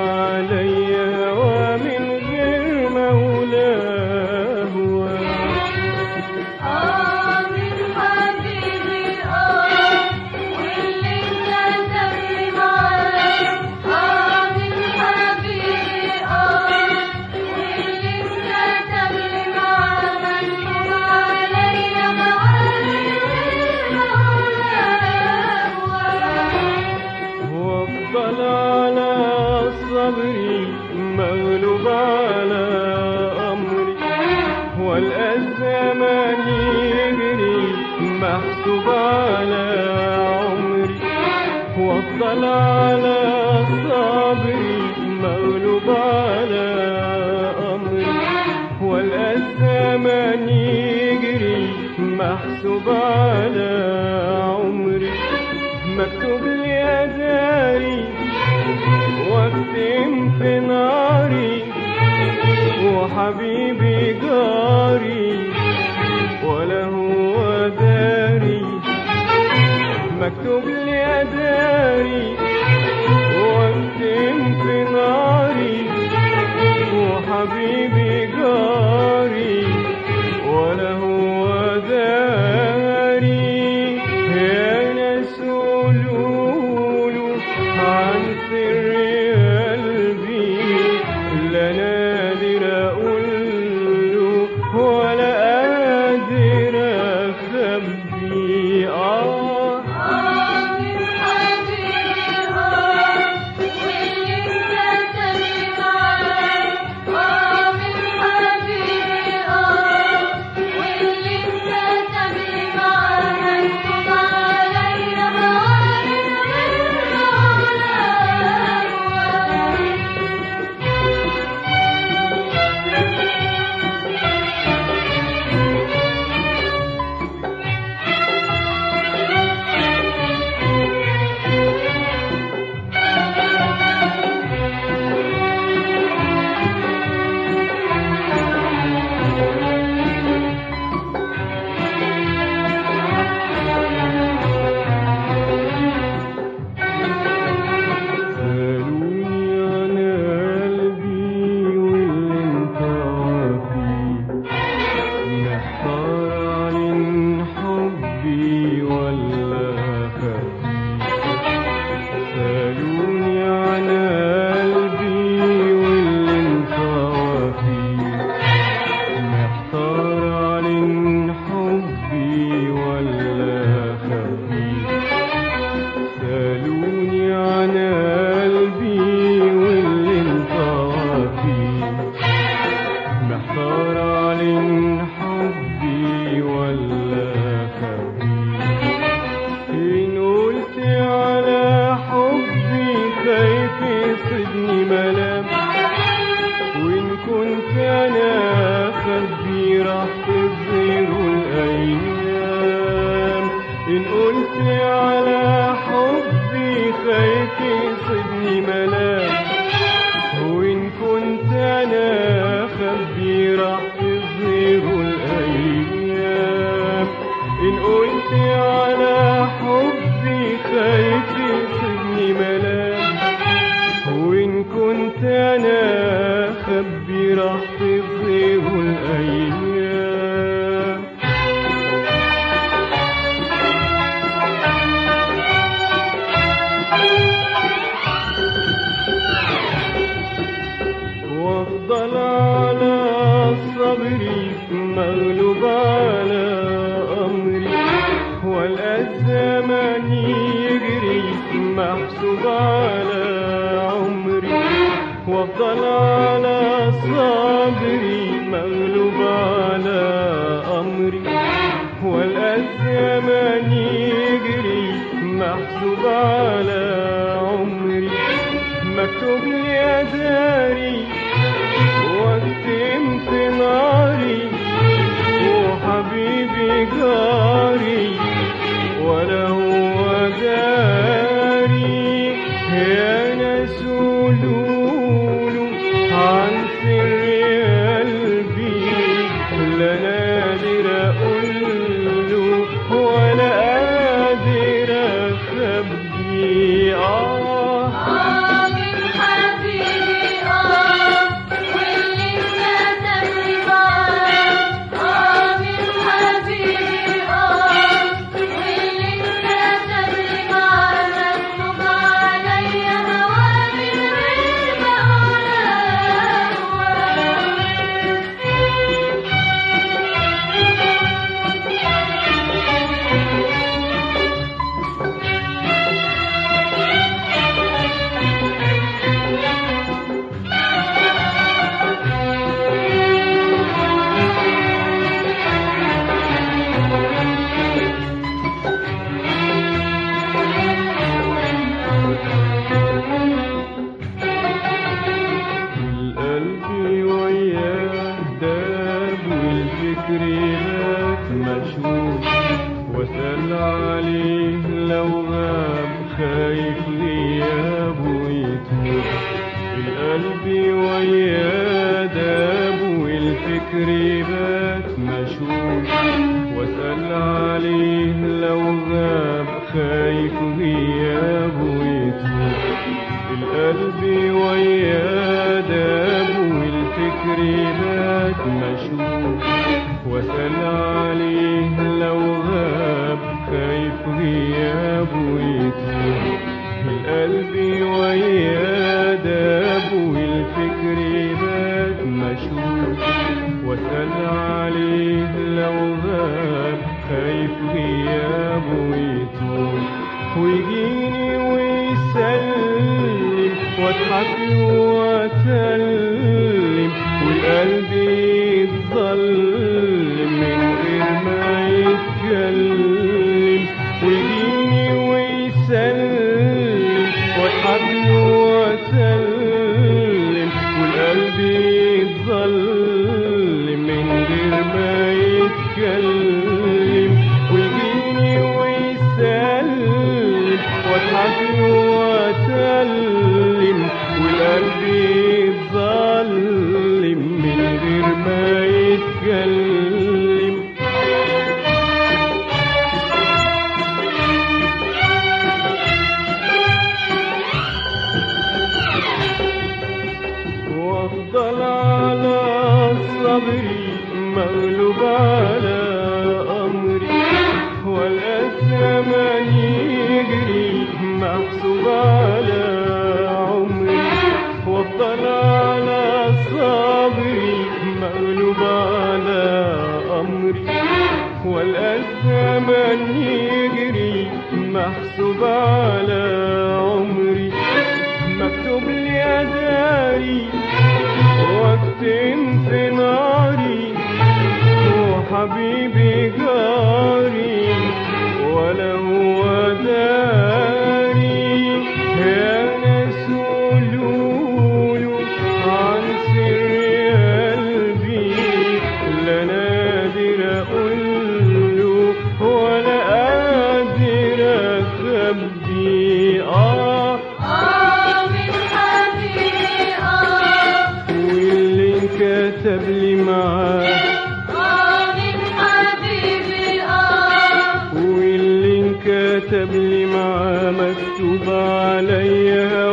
علي ومن غير مولاه آه من حبيبي آه واللي كتب لي معاه آه من حبيبي آه واللي كتب لي معاه مكتوب عليا مواليد وافضل على صبري مغلوب على امري والقى الزمان يجري محسوب على عمري وافضل على صبري مغلوب على امري والقى الزمان يجري محسوب على عمري مكتوب لي أداري واكتم في ناري وحبيبي جاري ولا هو داري مكتوب لي أداري واكتم في ناري وحبيبي جاري ولا هو داري يا ناس قولوا عن سر قلبي لا نادر اقول له ولا قادر اخبي اه آه من حبيبي آه واللي كتب لي معاه آه من حبيبي آه واللي كتب لي معاه مكتوب عليا مواليد سألوني عن قلبي واللي انطوى فيه محتار عن حبي ولا خفي سألوني عن قلبي واللي انطوى فيه محتار عن حبي ولا خفي سألوني عن قلبي واللي انطوى فيه محتار عن حبي ولا خفي إن قلت على حبي خايف يصيبني ملام وإن كنت أنا خبي راح تظهر الأيام إن قلت على حبي خايف يصيبني ملام وإن كنت أنا خبي راح تظهر الأيام إن قلت على حبي خايف يصيبني ملام وإن كنت أنا خبي راح تظهر الأيام وافضل على صبري مغلوب على امري والقى الزمان يجري محسوب على عمري وافضل على صبري مغلوب على امري والقى الزمان يجري محسوب على عمري مكتوب لي أداري واكتم في ناري وحبيبي جاري ولا هو داري يا ناس قولوا عن سر قلبي لا نادر اقول له ولا قادر اخبي اه آه من حبيبي قلبي ويا داب والفكر بات مشغول واسأل عليه لو غاب خايف غيابه يطول القلب ويا داب والفكر بات مشغول واسأل عليه لو غاب خايف غيابه يطول القلب ويا داب والفكر بات مشغول واسأل عليه لو غاب خايف غيابه يطول ويجيني ويسلم واضحك له واسلم والقلب يتظلم من غير ما يتكلم ويجيني ويسلم واضحك له واسلم والقلب يتظلم من غير ما يتكلم ويجيني ويسلم واضحك له واسلم والقلب يتظلم من غير ما يتكلم وافضل على صبري مغلوب على امري والازمان يجري محسوب على عمري وافضل على صبري مغلوب على امري والازمان يجري محسوب على عمري مكتوب لي اداري واكتم في ناري وحبيبي جاري ولا هو داري يا ناس قولوله عن سر قلبي لا نادر اقوله ولا قادر اخبي اه آه من حبيبي آه واللي انكتب لي معاه آه من حبيبي آه واللي انكتب لي معاه مكتوب عليا